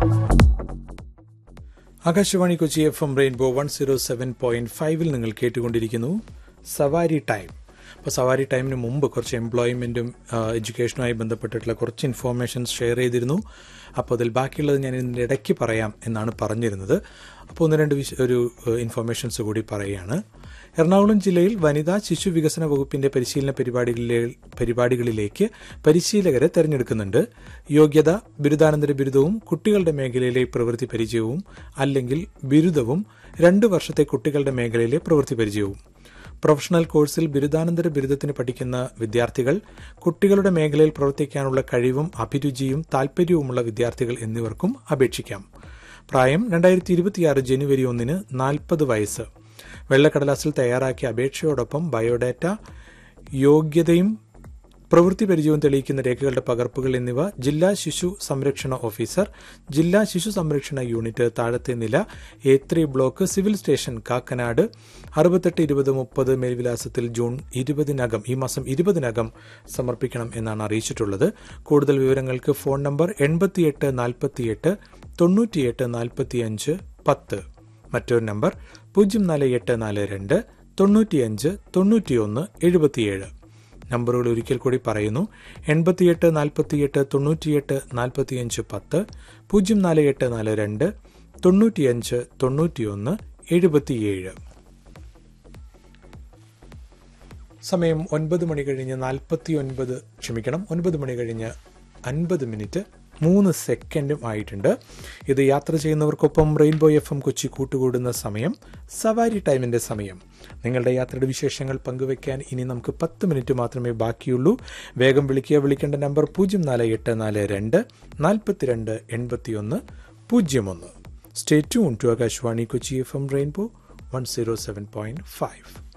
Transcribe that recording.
Akashvani Kochi F M Rainbow one zero seven point ഫൈവിൽ നിങ്ങൾ കേട്ടുകൊണ്ടിരിക്കുന്നു സവാരി ടൈം അപ്പോൾ സവാരി ടൈമിന് മുമ്പ് കുറച്ച് എംപ്ലോയ്മെന്റും എഡ്യൂക്കേഷനുമായി ബന്ധപ്പെട്ടിട്ടുള്ള കുറച്ച് ഇൻഫോർമേഷൻസ് ഷെയർ ചെയ്തിരുന്നു അപ്പോൾ അതിൽ ബാക്കിയുള്ളത് ഞാൻ ഇതിൻ്റെ ഇടയ്ക്ക് പറയാം എന്നാണ് പറഞ്ഞിരുന്നത് അപ്പോൾ ഒന്ന് രണ്ട് വിശ- ഒരു ഇൻഫോർമേഷൻസ് കൂടി പറയുകയാണ് എറണാകുളം ജില്ലയിൽ വനിതാ ശിശു വികസന വകുപ്പിന്റെ പരിശീലന പരിപാടികളിലെ പരിപാടികളിലേക്ക് പരിശീലകരെ തെരഞ്ഞെടുക്കുന്നുണ്ട് യോഗ്യത ബിരുദാനന്തര ബിരുദവും കുട്ടികളുടെ മേഖലയിലെ പ്രവൃത്തി പരിചയവും അല്ലെങ്കിൽ ബിരുദവും രണ്ട് വർഷത്തെ കുട്ടികളുടെ മേഖലയിലെ പ്രവൃത്തി പരിചയവും പ്രൊഫഷണൽ കോഴ്സിൽ ബിരുദാനന്തര ബിരുദത്തിന് പഠിക്കുന്ന വിദ്യാർത്ഥികൾ കുട്ടികളുടെ മേഖലയിൽ പ്രവർത്തിക്കാനുള്ള കഴിവും അഭിരുചിയും താൽപര്യവുമുള്ള വിദ്യാർത്ഥികൾ എന്നിവർക്കും അപേക്ഷിക്കാം പ്രായം രണ്ടായിരത്തി ഇരുപത്തിയാറ് ജനുവരി ഒന്നിന് നാൽപ്പത് വയസ്സ് വെള്ളക്കടലാസിൽ തയ്യാറാക്കിയ അപേക്ഷയോടൊപ്പം ബയോഡാറ്റ യോഗ്യതയും പ്രവൃത്തി പരിചയവും തെളിയിക്കുന്ന രേഖകളുടെ പകർപ്പുകൾ എന്നിവ ജില്ലാ ശിശു സംരക്ഷണ ഓഫീസർ ജില്ലാ ശിശു സംരക്ഷണ യൂണിറ്റ് താഴത്തെ നില A three block civil station Kakkanad അറുപത്തെട്ട് ഇരുപത് മുപ്പത് മേൽവിലാസത്തിൽ ജൂൺ ഇരുപതിനകം ഈ മാസം ഇരുപതിനകം സമർപ്പിക്കണം എന്നാണ് അറിയിച്ചിട്ടുള്ളത് കൂടുതൽ വിവരങ്ങൾക്ക് ഫോൺ നമ്പർ എൺപത്തിയെട്ട് നാൽപ്പത്തിയെട്ട് തൊണ്ണൂറ്റിയെട്ട് നാൽപ്പത്തിയഞ്ച് പത്ത് മറ്റൊരു നമ്പർ പൂജ്യം നാല് എട്ട് നാല് രണ്ട് തൊണ്ണൂറ്റിയഞ്ച് തൊണ്ണൂറ്റിയൊന്ന് എഴുപത്തിയേഴ് നമ്പറുകൾ ഒരിക്കൽ കൂടി പറയുന്നു എൺപത്തിയെട്ട് നാൽപ്പത്തിയെട്ട് തൊണ്ണൂറ്റിയെട്ട് നാൽപ്പത്തിയഞ്ച് പത്ത് പൂജ്യം നാല് എട്ട് നാല് രണ്ട് തൊണ്ണൂറ്റിയഞ്ച് തൊണ്ണൂറ്റിയൊന്ന് എഴുപത്തിയേഴ് സമയം ഒൻപത് മണി കഴിഞ്ഞ് നാൽപ്പത്തി ഒൻപത് ക്ഷമിക്കണം ഒൻപത് മണി കഴിഞ്ഞ് അൻപത് മിനിറ്റ് മൂന്ന് സെക്കൻഡും ആയിട്ടുണ്ട് ഇത് യാത്ര ചെയ്യുന്നവർക്കൊപ്പം റെയിൻബോ എഫ് എം കൊച്ചി കൂട്ടുകൂടുന്ന സമയം സവാരി ടൈമിന്റെ സമയം നിങ്ങളുടെ യാത്രയുടെ വിശേഷങ്ങൾ പങ്കുവെക്കാൻ ഇനി നമുക്ക് പത്ത് മിനിറ്റ് മാത്രമേ ബാക്കിയുള്ളൂ വേഗം വിളിക്കുക വിളിക്കേണ്ട നമ്പർ പൂജ്യം നാല് എട്ട് നാല് രണ്ട് നാൽപ്പത്തിരണ്ട് എൺപത്തിയൊന്ന് പൂജ്യം ഒന്ന് stay tune to Akashvani Kochi F M Rainbow one zero seven point five